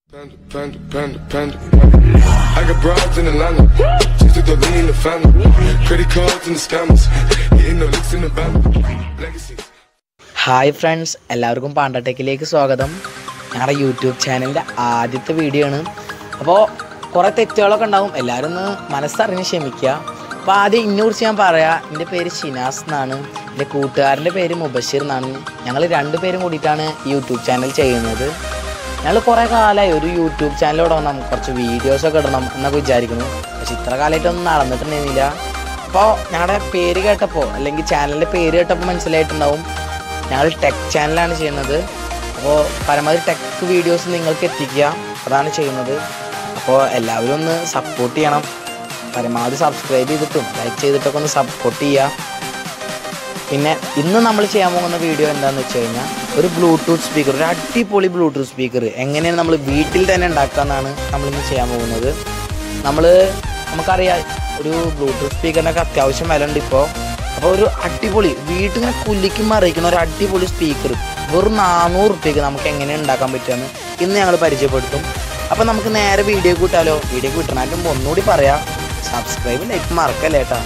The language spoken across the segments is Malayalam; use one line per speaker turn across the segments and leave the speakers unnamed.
Panda, panda, panda, panda. I got broads in Atlanta. Just to throw me in the family. Credit cards and the scammers. Hitting the licks in the band. Legacies.
Hi friends എല്ലാവർക്കും പാണ്ടടെക്കിലേക്ക് സ്വാഗതം ഞങ്ങളുടെ യൂട്യൂബ് ചാനലിൻ്റെ ആദ്യത്തെ വീഡിയോ ആണ് അപ്പോൾ കുറേ തെറ്റുകളൊക്കെ ഉണ്ടാവും എല്ലാവരും ഒന്ന് മനസ്സറിഞ്ഞ് ക്ഷമിക്കുക അപ്പോൾ ആദ്യം ഇന്നെക്കുറിച്ച് ഞാൻ പറയാം എൻ്റെ പേര് ഷിനാസ് എന്നാണ് എൻ്റെ കൂട്ടുകാരൻ്റെ പേര് മുബഷീർ എന്നാണ് ഞങ്ങൾ രണ്ടുപേരും കൂടിയിട്ടാണ് ഈ യൂട്യൂബ് ചാനൽ ചെയ്യുന്നത് ഞങ്ങൾ കുറേ കാലമായി ഒരു യൂട്യൂബ് ചാനൽ തുടങ്ങണം കുറച്ച് വീഡിയോസൊക്കെ ഇടണം എന്നൊക്കെ വിചാരിക്കുന്നു പക്ഷെ ഇത്ര കാലമായിട്ടൊന്നും നടന്നിട്ടുണ്ടായിരുന്നില്ല അപ്പോൾ ഞങ്ങളുടെ പേര് കേട്ടപ്പോൾ അല്ലെങ്കിൽ ചാനലിൻ്റെ പേര് കേട്ടപ്പോൾ മനസ്സിലായിട്ടുണ്ടാവും ഞങ്ങൾ ടെക് ചാനലാണ് ചെയ്യുന്നത് അപ്പോൾ പരമാവധി ടെക് വീഡിയോസ് നിങ്ങൾക്ക് എത്തിക്കുക അതാണ് ചെയ്യുന്നത് അപ്പോൾ എല്ലാവരും ഒന്ന് സപ്പോർട്ട് ചെയ്യണം പരമാവധി സബ്സ്ക്രൈബ് ചെയ്തിട്ടും ലൈക്ക് ചെയ്തിട്ടൊക്കെ ഒന്ന് സപ്പോർട്ട് ചെയ്യുക പിന്നെ ഇന്ന് നമ്മൾ ചെയ്യാൻ പോകുന്ന വീഡിയോ എന്താണെന്ന് വെച്ച് കഴിഞ്ഞാൽ ഒരു ബ്ലൂടൂത്ത് സ്പീക്കർ ഒരു അടിപൊളി ബ്ലൂടൂത്ത് സ്പീക്കർ എങ്ങനെയാണ് നമ്മൾ വീട്ടിൽ തന്നെ ഉണ്ടാക്കുക എന്നാണ് നമ്മളിന്ന് ചെയ്യാൻ പോകുന്നത് നമ്മൾ നമുക്കറിയാം ഒരു ബ്ലൂടൂത്ത് സ്പീക്കറിനൊക്കെ അത്യാവശ്യം വില ഉണ്ട് ഇപ്പോൾ അപ്പോൾ ഒരു അടിപൊളി വീട്ടിൽ ഇങ്ങനെ കുല്ലിക്കും അറിയിക്കുന്ന ഒരു അടിപൊളി സ്പീക്കർ വെറും നാനൂറ് റുപ്യക്ക് നമുക്ക് എങ്ങനെ ഉണ്ടാക്കാൻ പറ്റുമെന്ന് ഇന്ന് ഞങ്ങൾ പരിചയപ്പെടുത്തും അപ്പോൾ നമുക്ക് നേരെ വീഡിയോ കൂട്ടാലോ വീഡിയോ കിട്ടണാലും ഒന്നുകൂടി പറയാം സബ്സ്ക്രൈബ് ലൈക്ക് മറക്കല്ലേ കേട്ടോ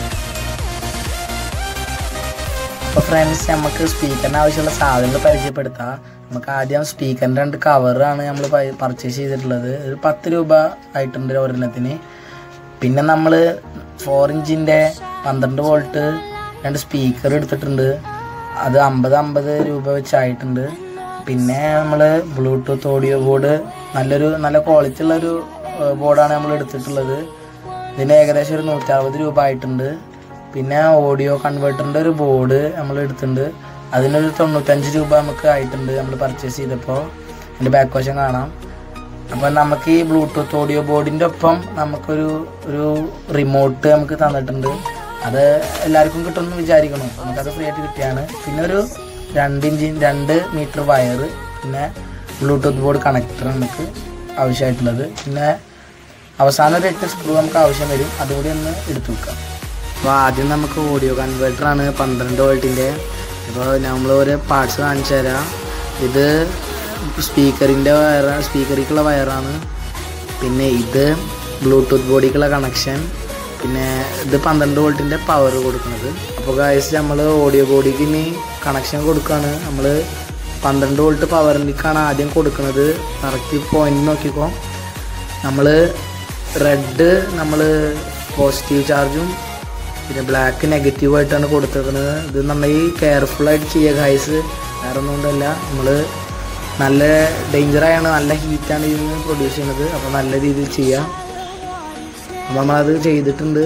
അപ്പോൾ ഫ്രണ്ട്സ് നമുക്ക് സ്പീക്കറിന് ആവശ്യമുള്ള സാധനങ്ങൾ പരിചയപ്പെടുത്താം നമുക്ക് ആദ്യം സ്പീക്കറിൻ്റെ രണ്ട് കവറാണ് നമ്മൾ പർച്ചേസ് ചെയ്തിട്ടുള്ളത് ഒരു പത്ത് രൂപ ആയിട്ടുണ്ട് ഒരെണ്ണത്തിന് പിന്നെ നമ്മൾ ഫോർ ഇഞ്ചിൻ്റെ പന്ത്രണ്ട് വോൾട്ട് രണ്ട് സ്പീക്കർ എടുത്തിട്ടുണ്ട് അത് അമ്പത് അമ്പത് രൂപ വെച്ചായിട്ടുണ്ട് പിന്നെ നമ്മൾ ബ്ലൂടൂത്ത് ഓഡിയോ ബോർഡ് നല്ലൊരു നല്ല ക്വാളിറ്റി ഉള്ളൊരു ബോർഡാണ് നമ്മൾ എടുത്തിട്ടുള്ളത് ഇതിന് ഏകദേശം ഒരു നൂറ്ററുപത് രൂപ ആയിട്ടുണ്ട് പിന്നെ ഓഡിയോ കൺവേർട്ടറിൻ്റെ ഒരു ബോർഡ് നമ്മൾ എടുത്തിട്ടുണ്ട് അതിനൊരു തൊണ്ണൂറ്റഞ്ച് രൂപ നമുക്ക് ആയിട്ടുണ്ട് നമ്മൾ പർച്ചേസ് ചെയ്തപ്പോൾ അതിൻ്റെ ബാക്ക് വശം കാണാം അപ്പോൾ നമുക്ക് ഈ ബ്ലൂടൂത്ത് ഓഡിയോ ബോർഡിൻ്റെ ഒപ്പം നമുക്കൊരു ഒരു റിമോട്ട് നമുക്ക് തന്നിട്ടുണ്ട് അത് എല്ലാവർക്കും കിട്ടുമെന്ന് വിചാരിക്കണം നമുക്കത് ഫ്രീ ആയിട്ട് കിട്ടിയാണ് പിന്നെ ഒരു രണ്ട് ഇഞ്ച് രണ്ട് മീറ്റർ വയർ പിന്നെ ബ്ലൂടൂത്ത് ബോർഡ് കണക്ടർ നമുക്ക് ആവശ്യമായിട്ടുള്ളത് പിന്നെ അവസാനം ഒരു എട്ട് സ്ക്രൂ നമുക്ക് ആവശ്യം വരും അതുകൂടി ഒന്ന് എടുത്തു വെക്കാം അപ്പോൾ ആദ്യം നമുക്ക് ഓഡിയോ കൺവേർട്ടറാണ് പന്ത്രണ്ട് വോൾട്ടിൻ്റെ ഇപ്പോൾ നമ്മൾ ഒരു പാർട്സ് കാണിച്ചു തരാം ഇത് സ്പീക്കറിൻ്റെ വയർ സ്പീക്കറിക്കുള്ള വയറാണ് പിന്നെ ഇത് ബ്ലൂടൂത്ത് ബോഡിക്കുള്ള കണക്ഷൻ പിന്നെ ഇത് പന്ത്രണ്ട് വോൾട്ടിൻ്റെ പവർ കൊടുക്കുന്നത് അപ്പോൾ ഗായസ് നമ്മൾ ഓഡിയോ ബോഡിക്ക് ഇനി കണക്ഷൻ കൊടുക്കുകയാണ് നമ്മൾ പന്ത്രണ്ട് വോൾട്ട് പവറിലേക്കാണ് ആദ്യം കൊടുക്കുന്നത് കറക്റ്റ് പോയിന്റ് നോക്കിക്കോ നമ്മൾ റെഡ് നമ്മൾ പോസിറ്റീവ് ചാർജും പിന്നെ ബ്ലാക്ക് നെഗറ്റീവ് ആയിട്ടാണ് കൊടുത്തേക്കുന്നത് ഇത് നമ്മൾ ഈ കെയർഫുള്ളായിട്ട് ചെയ്യുക ഗൈസ് വേറെ ഒന്നും കൊണ്ടല്ല നമ്മൾ നല്ല ഡേഞ്ചറായാണ് നല്ല ഹീറ്റാണ് ഇതിന് പ്രൊഡ്യൂസ് ചെയ്യുന്നത് അപ്പോൾ നല്ല രീതിയിൽ ചെയ്യാം അപ്പോൾ നമ്മളത് ചെയ്തിട്ടുണ്ട്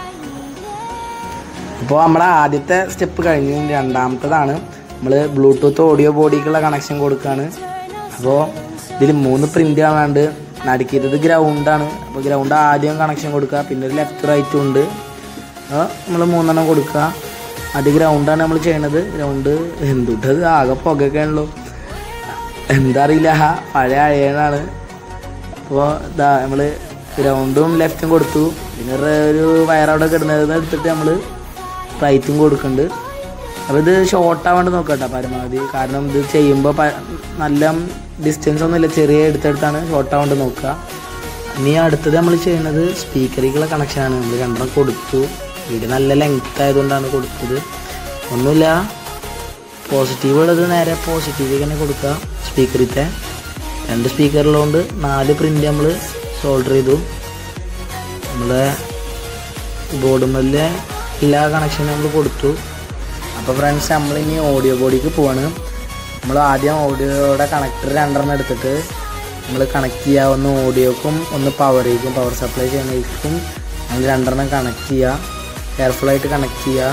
ഇപ്പോൾ നമ്മുടെ ആദ്യത്തെ സ്റ്റെപ്പ് കഴിഞ്ഞു രണ്ടാമത്തതാണ് നമ്മൾ ബ്ലൂടൂത്ത് ഓഡിയോ ബോഡിക്കുള്ള കണക്ഷൻ കൊടുക്കുകയാണ് അപ്പോൾ ഇതിൽ മൂന്ന് പ്രിൻ്റ് കാണാണ്ട് നടുക്കിയത് ഗ്രൗണ്ടാണ് അപ്പോൾ ഗ്രൗണ്ട് ആദ്യം കണക്ഷൻ കൊടുക്കുക പിന്നെ ഒരു ലെഫ്റ്റ് റൈറ്റും ഉണ്ട് നമ്മൾ മൂന്നെണ്ണം കൊടുക്കുക അത് ഗ്രൗണ്ടാണ് നമ്മൾ ചെയ്യണത് ഗ്രൗണ്ട് എന്തുട്ടത് ആകെ പുകയൊക്കെ ആണല്ലോ എന്താ അറിയില്ല പഴയ അഴയനാണ് അപ്പോൾ ഇതാ നമ്മൾ ഗ്രൗണ്ടും ലെഫ്റ്റും കൊടുത്തു പിന്നെ ഒരു വയറവിടെ കിടന്നത് എടുത്തിട്ട് നമ്മൾ റൈറ്റും കൊടുക്കുന്നുണ്ട് അപ്പോൾ ഇത് ഷോർട്ട് ആവാണ്ട് നോക്കട്ടെ പരമാവധി കാരണം ഇത് ചെയ്യുമ്പോൾ നല്ല ഡിസ്റ്റൻസ് ഒന്നുമില്ല ചെറിയ എടുത്തെടുത്താണ് ഷോർട്ട് ആവാണ്ട് നോക്കുക ഇനി അടുത്തത് നമ്മൾ ചെയ്യുന്നത് സ്പീക്കറിക്കുള്ള കണക്ഷനാണ് നമ്മൾ രണ്ടെണ്ണം കൊടുത്തു വീഡിയോ നല്ല ലെങ്ത് ആയതുകൊണ്ടാണ് കൊടുത്തത് ഒന്നുമില്ല പോസിറ്റീവ് ഉള്ളത് നേരെ പോസിറ്റീവ് തന്നെ കൊടുക്കുക സ്പീക്കറിത്തെ രണ്ട് സ്പീക്കറിലുകൊണ്ട് നാല് പ്രിൻ്റ് നമ്മൾ സോൾഡർ ചെയ്തു നമ്മുടെ ബോർഡുമ്മലിലെ എല്ലാ കണക്ഷനും നമ്മൾ കൊടുത്തു അപ്പോൾ ഫ്രണ്ട്സ് നമ്മളിനി ഓഡിയോ ബോഡിക്ക് പോവാണ് നമ്മൾ ആദ്യം ഓഡിയോയുടെ കണക്ടർ രണ്ടെണ്ണം എടുത്തിട്ട് നമ്മൾ കണക്ട് ചെയ്യുക ഒന്ന് ഓഡിയോക്കും ഒന്ന് പവറിലേക്കും പവർ സപ്ലൈ ചെയ്യുന്നതിലേക്കും നമ്മൾ രണ്ടെണ്ണം കണക്ട് ചെയ്യുക കെയർഫുള്ളായിട്ട് കണക്ട് ചെയ്യുക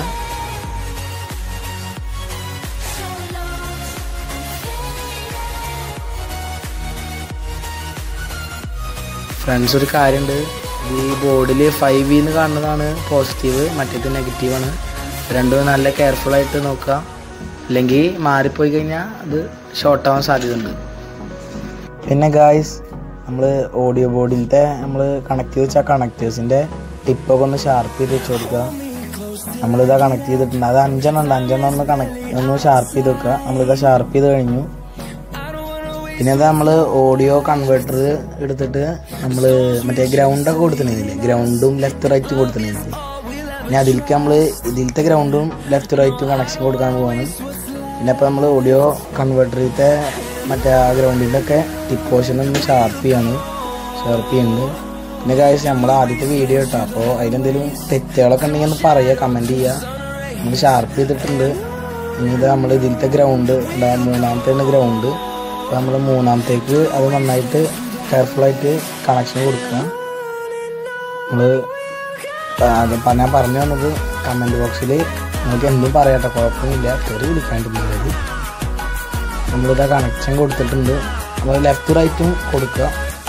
ഫ്രണ്ട്സ് ഒരു കാര്യമുണ്ട് ഈ ബോർഡിൽ ഫൈവ് എന്ന് കാണുന്നതാണ് പോസിറ്റീവ് മറ്റേത് നെഗറ്റീവാണ് രണ്ടും നല്ല കെയർഫുള്ളായിട്ട് നോക്കുക അല്ലെങ്കിൽ മാറിപ്പോയി കഴിഞ്ഞാൽ അത് ഷോർട്ട് ആവാൻ സാധ്യതയുണ്ട് പിന്നെ ഗായ്സ് നമ്മൾ ഓഡിയോ ബോർഡിൻ്റെ നമ്മൾ കണക്ട് ചെയ്ത് വെച്ച കണക്റ്റേഴ്സിൻ്റെ ടിപ്പൊക്കെ ഒന്ന് ഷാർപ്പ് ചെയ്ത് വെച്ച് കൊടുക്കുക നമ്മളിതാ കണക്ട് ചെയ്തിട്ടുണ്ട് അത് അഞ്ചെണ്ണം ഉണ്ട് അഞ്ചെണ്ണം ഒന്ന് കണക്ട് ഒന്ന് ഷാർപ്പ് ചെയ്ത് വെക്കുക നമ്മളിതാ ഷാർപ്പ് ചെയ്ത് കഴിഞ്ഞു പിന്നെ അത് നമ്മൾ ഓഡിയോ കൺവേർട്ടർ എടുത്തിട്ട് നമ്മൾ മറ്റേ ഗ്രൗണ്ടൊക്കെ കൊടുത്തിട്ടുണ്ടായിരുന്നില്ലേ ഗ്രൗണ്ടും ലെഫ്റ്റ് റൈറ്റും കൊടുത്തിട്ടുണ്ടായിരുന്നില്ലേ പിന്നെ അതിലേക്ക് നമ്മൾ ഇതിലത്തെ ഗ്രൗണ്ടും ലെഫ്റ്റ് റൈറ്റും കണക്ഷൻ കൊടുക്കാൻ പോവാണ് പിന്നെ അപ്പോൾ നമ്മൾ ഓഡിയോ കൺവേർട്ടറിലത്തെ മറ്റേ ആ ഗ്രൗണ്ടിൻ്റെ ഒക്കെ ടിപ്പ് പോർഷൻ ഒന്ന് ഷാർപ്പ് ചെയ്യാണ് ഷാർപ്പ് ചെയ്യുന്നുണ്ട് പിന്നെ കാര്യം നമ്മൾ ആദ്യത്തെ വീഡിയോ കേട്ടോ അപ്പോൾ അതിലെന്തെങ്കിലും തെറ്റുകളൊക്കെ ഉണ്ടെങ്കിൽ ഒന്ന് പറയുക കമൻറ്റ് ചെയ്യുക നമ്മൾ ഷാർപ്പ് ചെയ്തിട്ടുണ്ട് ഇനി ഇത് നമ്മൾ ഇതിലത്തെ ഗ്രൗണ്ട് എന്താ മൂന്നാമത്തെ ഗ്രൗണ്ട് അപ്പോൾ നമ്മൾ മൂന്നാമത്തേക്ക് അത് നന്നായിട്ട് കെയർഫുള്ളായിട്ട് കണക്ഷൻ കൊടുക്കുക നമ്മൾ അത് പ- ഞാൻ പറഞ്ഞു വന്നത് കമൻറ്റ് ബോക്സിൽ നമുക്ക് എന്തും പറയാട്ടോ കുഴപ്പമൊന്നുമില്ല തെറി വിളിക്കാണ്ടിരുന്നത് നമ്മളിതാ കണക്ഷൻ കൊടുത്തിട്ടുണ്ട് നമ്മൾ ലെഫ്റ്റ് റൈറ്റും കൊടുക്കുക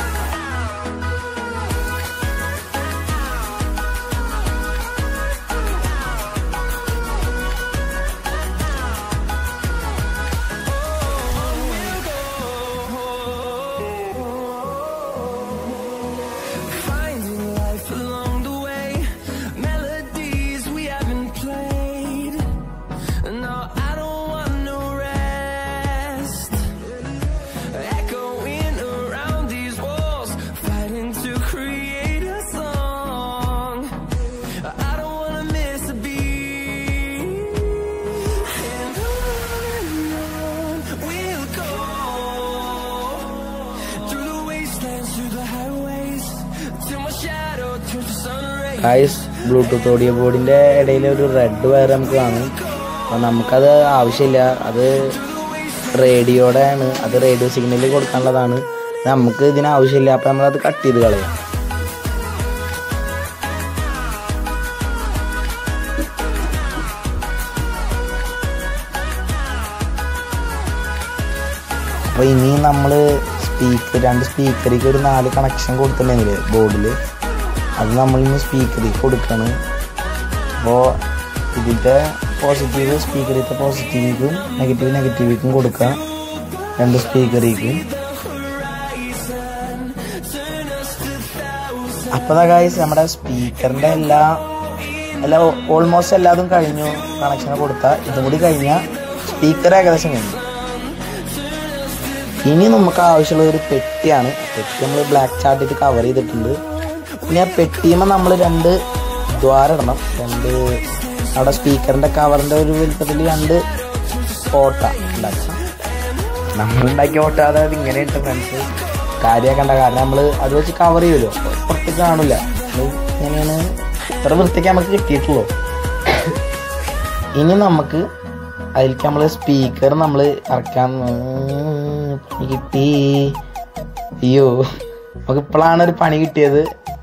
Finding life along the way, melodies we haven't played. No, I don't want no rest. Echoing around these walls, fighting to create a song. I don't wanna miss a beat. And on and on we'll go through the wastelands, through the highways, till my shadow turns to sun rays.
Guys bluetooth audio ബോർഡിൻ്റെ ഇടയിൽ ഒരു റെഡ് വയർ നമുക്ക് കാണും അപ്പോൾ നമുക്കത് ആവശ്യമില്ല അത് റേഡിയോയുടെ ആണ് അത് റേഡിയോ സിഗ്നൽ കൊടുക്കാനുള്ളതാണ് ഇത് നമുക്ക് ഇതിന് ആവശ്യമില്ല അപ്പോൾ നമ്മളത് കട്ട് ചെയ്ത് കളയാം അപ്പോൾ ഇനി നമ്മൾ സ്പീക്കർ രണ്ട് സ്പീക്കറിക്ക് ഒരു നാല് കണക്ഷൻ കൊടുത്തിട്ടുണ്ടെങ്കിൽ ബോർഡിൽ അത് നമ്മൾ ഇനി സ്പീക്കറിൽ കൊടുക്കണം അപ്പോൾ ഇതിൻ്റെ പോസിറ്റീവ് സ്പീക്കറിലത്തെ പോസിറ്റീവിക്കും നെഗറ്റീവ് നെഗറ്റീവിക്കും കൊടുക്കാം രണ്ട് സ്പീക്കറിക്കും അപ്പോൾ ഗായ്സ് നമ്മുടെ സ്പീക്കറിൻ്റെ എല്ലാ എല്ലാ ഓൾമോസ്റ്റ് എല്ലാതും കഴിഞ്ഞു കണക്ഷൻ കൊടുത്താൽ ഇതും കൂടി കഴിഞ്ഞാൽ സ്പീക്കർ ഏകദേശം കഴിഞ്ഞു ഇനി നമുക്ക് ആവശ്യമുള്ള ഒരു പെട്ടിയാണ് പെട്ടി നമ്മൾ ബ്ലാക്ക് ചാർട്ടിട്ട് കവർ ചെയ്തിട്ടുണ്ട് പിന്നെ ആ പെട്ടിയുമ്പോൾ നമ്മൾ രണ്ട് ദ്വാരം ഇടണം രണ്ട് അവിടെ സ്പീക്കറിൻ്റെ കവറിൻ്റെ ഒരു വലുപ്പത്തിൽ രണ്ട് ഓട്ട ഉണ്ടാക്കണം നമ്മളുണ്ടാക്കിയ ഓട്ട അതായത് ഇങ്ങനെ ഇട്ട് ഫ്രണ്ട്സ് കാര്യമാക്കണ്ട കാരണം നമ്മൾ അത് വെച്ച് കവർ ചെയ്യുമല്ലോ പുറത്തേക്ക് കാണില്ല നമ്മൾ ഇങ്ങനെയാണ് ഇത്ര വൃത്തിക്ക് നമുക്ക് കിട്ടിയിട്ടുള്ളൂ ഇനി നമുക്ക് അതിലേക്ക് നമ്മൾ സ്പീക്കർ നമ്മൾ ഇറക്കാൻ ഉം, പണി കിട്ടി അയ്യോ നമുക്ക് ഇപ്പോഴാണ് ഒരു പണി കിട്ടിയത്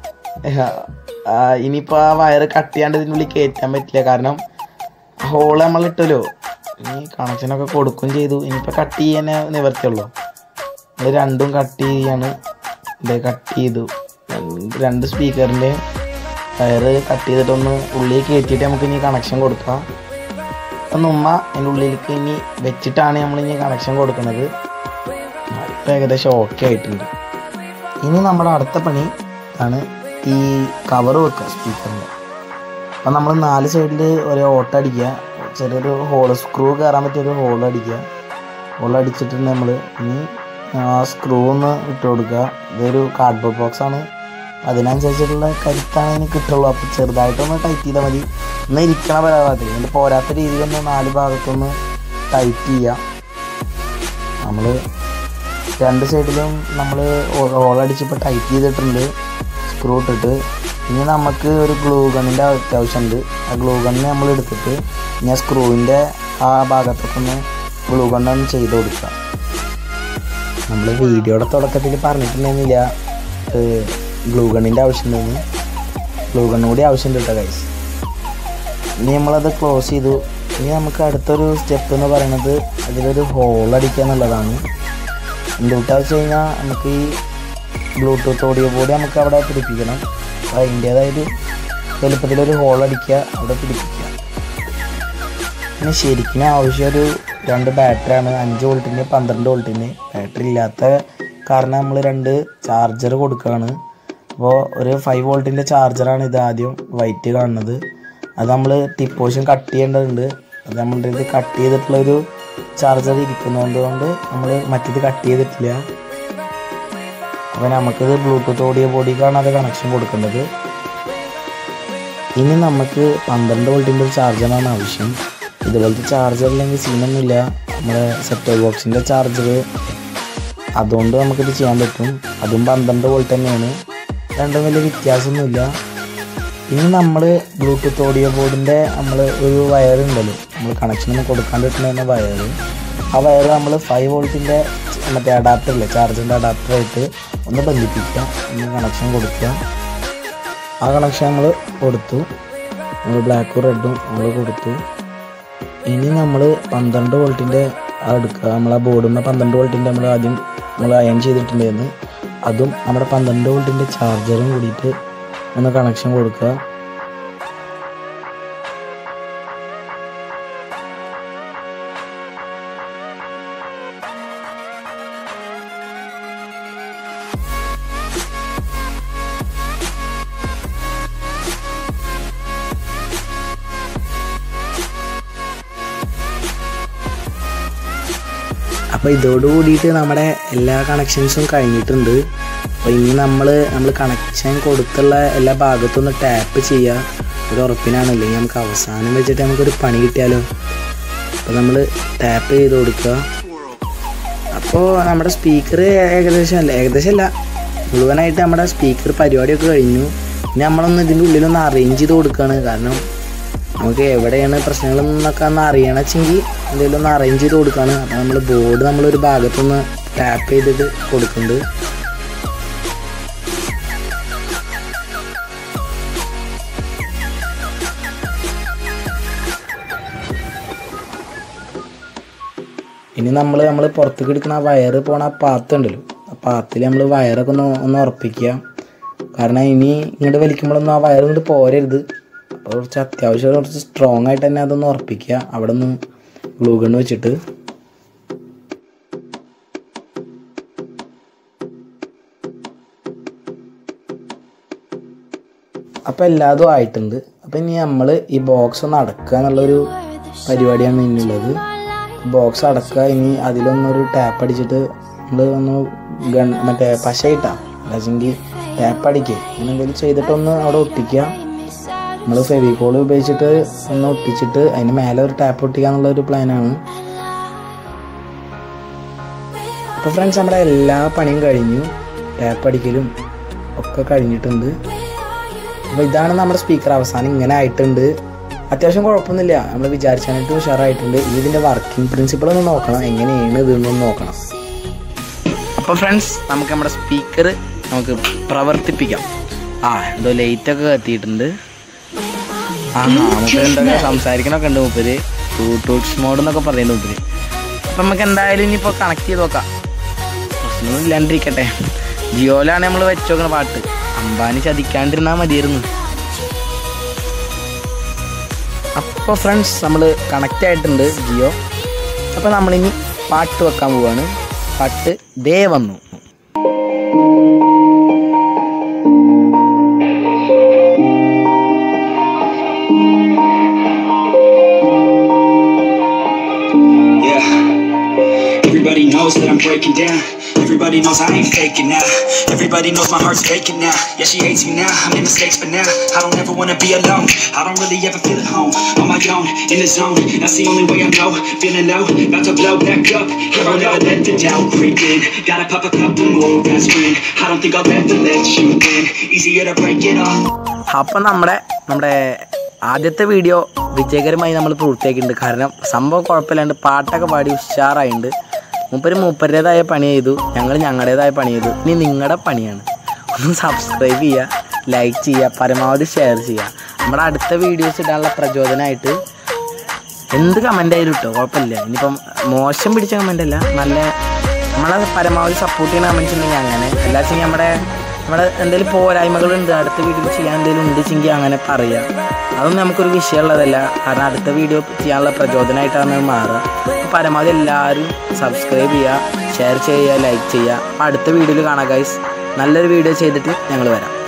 ആ, ഇനിയിപ്പോൾ ആ വയറ് കട്ട് ചെയ്യാണ്ട് ഇതിനുള്ളിൽ കയറ്റാൻ പറ്റില്ല കാരണം ഹോള് നമ്മൾ ഇട്ടല്ലോ ഇനി കണക്ഷനൊക്കെ കൊടുക്കുകയും ചെയ്തു ഇനിയിപ്പോൾ കട്ട് ചെയ്യാനേ നിവർത്തിയുള്ളൂ നമ്മൾ രണ്ടും കട്ട് ചെയ്യാണ് ഇത് കട്ട് ചെയ്തു രണ്ട് രണ്ട് സ്പീക്കറിൻ്റെ വയറ് കട്ട് ചെയ്തിട്ടൊന്ന് ഉള്ളിൽ കയറ്റിയിട്ട് നമുക്ക് ഇനി കണക്ഷൻ കൊടുക്കാം ഒന്ന് ഉമ്മ അതിൻ്റെ ഉള്ളിലേക്ക് ഇനി വെച്ചിട്ടാണ് നമ്മൾ ഇനി കണക്ഷൻ കൊടുക്കുന്നത് ഇപ്പം ഏകദേശം ഓക്കെ ആയിട്ടുണ്ട് ഇനി നമ്മുടെ അടുത്ത പണി ആണ് ഈ കവർ വെക്കുക സ്പീക്കറിൻ്റെ അപ്പം നമ്മൾ നാല് സൈഡിൽ ഒരു ഓട്ട അടിക്കുക ചെറിയൊരു ഹോൾ സ്ക്രൂ കയറാൻ പറ്റിയ ഒരു ഹോൾ അടിക്കുക ഹോൾ അടിച്ചിട്ടുണ്ട് നമ്മൾ ഇനി ആ സ്ക്രൂ ഒന്ന് ഇട്ട് കൊടുക്കുക ഇതൊരു കാർഡ്ബോർഡ് ബോക്സ് ആണ് അതിനനുസരിച്ചിട്ടുള്ള കരുത്താണ് ഇതിന് കിട്ടുള്ളൂ അപ്പോൾ ചെറുതായിട്ടൊന്ന് ടൈറ്റ് ചെയ്താൽ മതി ഒന്ന് ഇരിക്കണ പരാതി ഇതിൻ്റെ പോരാത്ത രീതിയിലൊന്ന് നാല് ഭാഗത്തൊന്ന് ടൈറ്റ് ചെയ്യുക നമ്മൾ രണ്ട് സൈഡിലും നമ്മൾ ഓളടിച്ചിപ്പോൾ ടൈറ്റ് ചെയ്തിട്ടുണ്ട് സ്ക്രൂ ഇട്ടിട്ട് ഇനി നമുക്ക് ഒരു ഗ്ലൂ ഗണ്ണിൻ്റെ അത്യാവശ്യമുണ്ട് ആ ഗ്ലൂ ഗണ്ണ് നമ്മൾ എടുത്തിട്ട് ഇനി ആ സ്ക്രൂവിൻ്റെ ആ ഭാഗത്തൊക്കെ ഒന്ന് ഗ്ലൂ ഗണ്ണൊന്ന് ചെയ്ത് കൊടുക്കുക നമ്മൾ വീഡിയോയുടെ തുടക്കത്തിൽ പറഞ്ഞിട്ടുണ്ടെന്നില്ല ഗ്ലൂ ഗണ്ണിൻ്റെ ആവശ്യമുണ്ടെന്ന് ഗ്ലൂ ഗണ്ണ് കൂടി ആവശ്യമുണ്ട് കേട്ടോ ഗൈസ് ഇനി നമ്മളത് ക്ലോസ് ചെയ്തു ഇനി നമുക്ക് അടുത്തൊരു സ്റ്റെപ്പ് എന്ന് പറയുന്നത് അതിലൊരു ഹോൾ അടിക്കുക എന്നുള്ളതാണ് എന്തുകൊണ്ടാ വെച്ച് കഴിഞ്ഞാൽ നമുക്ക് ഈ ബ്ലൂടൂത്ത് ഓഡിയോ ബോർഡ് നമുക്ക് അവിടെ പിടിപ്പിക്കണം അപ്പോൾ അതിൻ്റേതായൊരു വലുപ്പത്തിലൊരു ഹോൾ അടിക്കുക അവിടെ പിടിപ്പിക്കുക പിന്നെ ശരിക്കും ആവശ്യം ഒരു രണ്ട് ബാറ്ററിയാണ് അഞ്ച് വോൾട്ടിന് പന്ത്രണ്ട് വോൾട്ടിന് ബാറ്ററി ഇല്ലാത്ത കാരണം നമ്മൾ രണ്ട് ചാർജർ കൊടുക്കുകയാണ് അപ്പോൾ ഒരു ഫൈവ് വോൾട്ടിൻ്റെ ചാർജറാണ് ഇത് ആദ്യം വൈറ്റ് കാണുന്നത് അത് നമ്മൾ ടിപ്പ് പോർഷൻ കട്ട് ചെയ്യേണ്ടതുണ്ട് അത് നമ്മളുടെ ഇത് കട്ട് ചെയ്തിട്ടുള്ളൊരു ചാർജർ ഇരിക്കുന്നതുകൊണ്ട് നമ്മൾ മറ്റേത് കട്ട് ചെയ്തിട്ടില്ല അപ്പോൾ നമുക്കിത് ബ്ലൂടൂത്ത് ഓഡിയോ ബോഡിക്കാണ് അത് കണക്ഷൻ കൊടുക്കേണ്ടത് ഇനി നമുക്ക് പന്ത്രണ്ട് വോൾട്ടിൻ്റെ ഒരു ചാർജറാണ് ആവശ്യം ഇതുപോലത്തെ ചാർജർ ഇല്ലെങ്കിൽ സീനൊന്നുമില്ല നമ്മുടെ സെറ്റ് ബോക്സിൻ്റെ ചാർജർ അതുകൊണ്ട് നമുക്കിത് ചെയ്യാൻ പറ്റും അതും പന്ത്രണ്ട് വോൾട്ട് തന്നെയാണ് രണ്ടും വലിയ വ്യത്യാസമൊന്നുമില്ല ഇനി നമ്മൾ ബ്ലൂടൂത്ത് ഓഡിയോ ബോർഡിൻ്റെ നമ്മൾ ഒരു വയർ ഉണ്ടല്ലോ നമ്മൾ കണക്ഷനൊന്നും കൊടുക്കാണ്ട് കിട്ടുന്ന വയർ ആ വയർ നമ്മൾ ഫൈവ് വോൾട്ടിൻ്റെ മറ്റേ അഡാപ്റ്ററില്ലേ ചാർജറിൻ്റെ അഡാപ്റ്ററായിട്ട് ഒന്ന് ബന്ധിപ്പിക്കുക ഒന്ന് കണക്ഷൻ കൊടുക്കുക ആ കണക്ഷൻ നമ്മൾ കൊടുത്തു നമ്മൾ ബ്ലാക്കും റെഡും നമ്മൾ കൊടുത്തു ഇനി നമ്മൾ പന്ത്രണ്ട് വോൾട്ടിൻ്റെ എടുക്കുക നമ്മൾ ആ ബോർഡിൽ നിന്ന് പന്ത്രണ്ട് വോൾട്ടിൻ്റെ നമ്മൾ ആദ്യം നമ്മൾ അയൺ ചെയ്തിട്ടുണ്ടായിരുന്നു അതും നമ്മുടെ പന്ത്രണ്ട് വോൾട്ടിൻ്റെ ചാർജറും കൂടിയിട്ട് ഒന്ന് കണക്ഷൻ കൊടുക്കുക അപ്പോൾ ഇതോട് കൂടിയിട്ട് നമ്മുടെ എല്ലാ കണക്ഷൻസും കഴിഞ്ഞിട്ടുണ്ട് അപ്പോൾ ഇനി നമ്മൾ നമ്മൾ കണക്ഷൻ കൊടുത്തുള്ള എല്ലാ ഭാഗത്തും ഒന്ന് ടാപ്പ് ചെയ്യുക ഒരു ഉറപ്പിനാണ് അല്ലെങ്കിൽ നമുക്ക് അവസാനം വെച്ചിട്ട് നമുക്കൊരു പണി കിട്ടിയാലോ അപ്പോൾ നമ്മൾ ടാപ്പ് ചെയ്ത് കൊടുക്കുക അപ്പോൾ നമ്മുടെ സ്പീക്കർ ഏകദേശം അല്ല ഏകദേശം അല്ല മുഴുവനായിട്ട് നമ്മുടെ സ്പീക്കർ പരിപാടിയൊക്കെ കഴിഞ്ഞു ഇനി നമ്മളൊന്ന് ഇതിൻ്റെ ഉള്ളിലൊന്ന് അറേഞ്ച് ചെയ്ത് കൊടുക്കുകയാണ് കാരണം നമുക്ക് എവിടെയാണ് പ്രശ്നങ്ങൾ എന്നൊക്കെ ഒന്ന് അറിയണമെങ്കിൽ എന്തെങ്കിലും ഒന്ന് അറേഞ്ച് ചെയ്ത് കൊടുക്കുകയാണ് അപ്പോൾ നമ്മൾ ബോർഡ് നമ്മളൊരു ഭാഗത്തൊന്ന് ടാപ്പ് ചെയ്തിട്ട് കൊടുക്കുന്നുണ്ട് ഇനി നമ്മൾ നമ്മൾ പുറത്തേക്ക് എടുക്കുന്ന ആ വയറ് പോണ ആ പാത്ത് ഉണ്ടല്ലോ ആ പാത്തിൽ നമ്മൾ വയറൊക്കെ ഒന്ന് ഒന്ന് ഉറപ്പിക്കുക കാരണം ഇനി ഇങ്ങോട്ട് വലിക്കുമ്പോഴൊന്നും ആ വയർ ഇങ്ങോട്ട് പോരരുത് അപ്പോൾ കുറച്ച് അത്യാവശ്യം കുറച്ച് സ്ട്രോങ് ആയിട്ട് തന്നെ അതൊന്ന് ഉറപ്പിക്കുക അവിടെ നിന്ന് ഗ്ലൂ ഗണ്ണ് വെച്ചിട്ട് അപ്പോൾ എല്ലാതും ആയിട്ടുണ്ട് അപ്പോൾ ഇനി നമ്മൾ ഈ ബോക്സ് ഒന്ന് അടക്കുക എന്നുള്ളൊരു പരിപാടിയാണ് ഇനിയുള്ളത് ബോക്സ് അടക്കുക ഇനി അതിലൊന്നൊരു ടാപ്പ് അടിച്ചിട്ട് നമ്മൾ ഒന്ന് ഗൺ മറ്റേ പശ ഇട്ടാ അല്ലെങ്കിൽ ടാപ്പ് അടിക്കുക അങ്ങനെ എന്തെങ്കിലും ചെയ്തിട്ടൊന്ന് അവിടെ ഒട്ടിക്കുക നമ്മൾ ഫെവിക്കോൾ ഉപയോഗിച്ചിട്ട് ഒന്ന് ഒട്ടിച്ചിട്ട് അതിന് മേലെ ഒരു ടാപ്പ് ഒട്ടിക്കുക എന്നുള്ള ഒരു പ്ലാനാണ് അപ്പോൾ ഫ്രണ്ട്സ് നമ്മുടെ എല്ലാ പണിയും കഴിഞ്ഞു ടാപ്പ് അടിക്കലും ഒക്കെ കഴിഞ്ഞിട്ടുണ്ട് അപ്പോൾ ഇതാണ് നമ്മുടെ സ്പീക്കർ അവസാനം ഇങ്ങനെ ആയിട്ടുണ്ട് അത്യാവശ്യം കുഴപ്പമൊന്നുമില്ല നമ്മൾ വിചാരിച്ചാനായിട്ട് ഉഷാറായിട്ടുണ്ട് ഇനി ഇതിൻ്റെ വർക്കിംഗ് പ്രിൻസിപ്പിൾ ഒന്ന് നോക്കണം എങ്ങനെയാണ് ഇതെന്ന് നോക്കണം അപ്പോൾ ഫ്രണ്ട്സ് നമുക്ക് നമ്മുടെ സ്പീക്കർ നമുക്ക് പ്രവർത്തിപ്പിക്കാം ആ എന്തോ ലൈറ്റൊക്കെ കത്തിയിട്ടുണ്ട് ആ നമുക്ക് എന്തൊക്കെ സംസാരിക്കണമൊക്കെ ഉണ്ട് മൂപ്പര് ബ്ലൂടൂത്ത് മോഡ് എന്നൊക്കെ പറയുന്നുണ്ട് മൂപ്പര് അപ്പം നമുക്ക് എന്തായാലും ഇനിയിപ്പോൾ കണക്ട് ചെയ്ത് നോക്കാം പ്രശ്നമൊന്നും ഇല്ലാണ്ടിരിക്കട്ടെ ജിയോയിലാണ് നമ്മൾ വെച്ച് നോക്കണ പാട്ട് അംബാനി ചതിക്കാണ്ടിരുന്നാൽ മതിയായിരുന്നു അപ്പോൾ ഫ്രണ്ട്സ് നമ്മൾ കണക്റ്റ് ആയിട്ടുണ്ട് ജിയോ അപ്പോൾ നമ്മളിനി പാട്ട് വെക്കാൻ പോവാണ് പാട്ട് ദേ വന്നു
Yeah. Everybody knows that I'm breaking down. Everybody knows I ain't faking now. Everybody knows my heart's faking now. Yeah, she hates me now. I made mistakes, but now I don't ever wanna be alone. I don't really ever feel at home. On my own, in the zone. That's the only way I know. Feeling low, about to blow back up. Here I'll never let the doubt creep in. Gotta pop a couple more aspirin. I don't think I'll ever let you in. Easier to break it off.
അപ്പം നമ്മുടെ നമ്മുടെ ആദ്യത്തെ വീഡിയോ വിജയകരമായി നമ്മൾ പൂർത്തിയാക്കിയിട്ടുണ്ട് കാരണം സംഭവം കുഴപ്പമില്ലാണ്ട് പാട്ടൊക്കെ പാടി ഉഷാറായിട്ടുണ്ട് മൂപ്പര് മൂപ്പരുടേതായ പണി ചെയ്തു ഞങ്ങൾ ഞങ്ങളുടേതായ പണി ചെയ്തു ഇനി നിങ്ങളുടെ പണിയാണ് ഒന്ന് സബ്സ്ക്രൈബ് ചെയ്യുക ലൈക്ക് ചെയ്യുക പരമാവധി ഷെയർ ചെയ്യുക നമ്മുടെ അടുത്ത വീഡിയോസ് ഇടാനുള്ള പ്രചോദനമായിട്ട് എന്ത് കമൻ്റ് ആയാലും ഇട്ടോ കുഴപ്പമില്ല ഇനിയിപ്പം മോശം പിടിച്ച കമൻ്റ് അല്ല നല്ല നമ്മളെ പരമാവധി സപ്പോർട്ട് ചെയ്യുന്ന കമൻസ് ഉണ്ടെങ്കിൽ അങ്ങനെ അല്ലാച്ചെങ്കിൽ നമ്മുടെ നമ്മുടെ എന്തെങ്കിലും പോരായ്മകളുണ്ട് അടുത്ത വീഡിയോ ചെയ്യാൻ എന്തെങ്കിലും ഉണ്ട് വെച്ചെങ്കിൽ അങ്ങനെ പറയാം അതൊന്നും നമുക്കൊരു വിഷയമുള്ളതല്ല കാരണം അടുത്ത വീഡിയോ ചെയ്യാനുള്ള പ്രചോദനമായിട്ടാണ് അത് മാറുക അപ്പോൾ പരമാവധി എല്ലാവരും സബ്സ്ക്രൈബ് ചെയ്യുക ഷെയർ ചെയ്യുക ലൈക്ക് ചെയ്യുക അപ്പോൾ അടുത്ത വീഡിയോയിൽ കാണാം ഗൈസ് നല്ലൊരു വീഡിയോ ചെയ്തിട്ട് ഞങ്ങൾ വരാം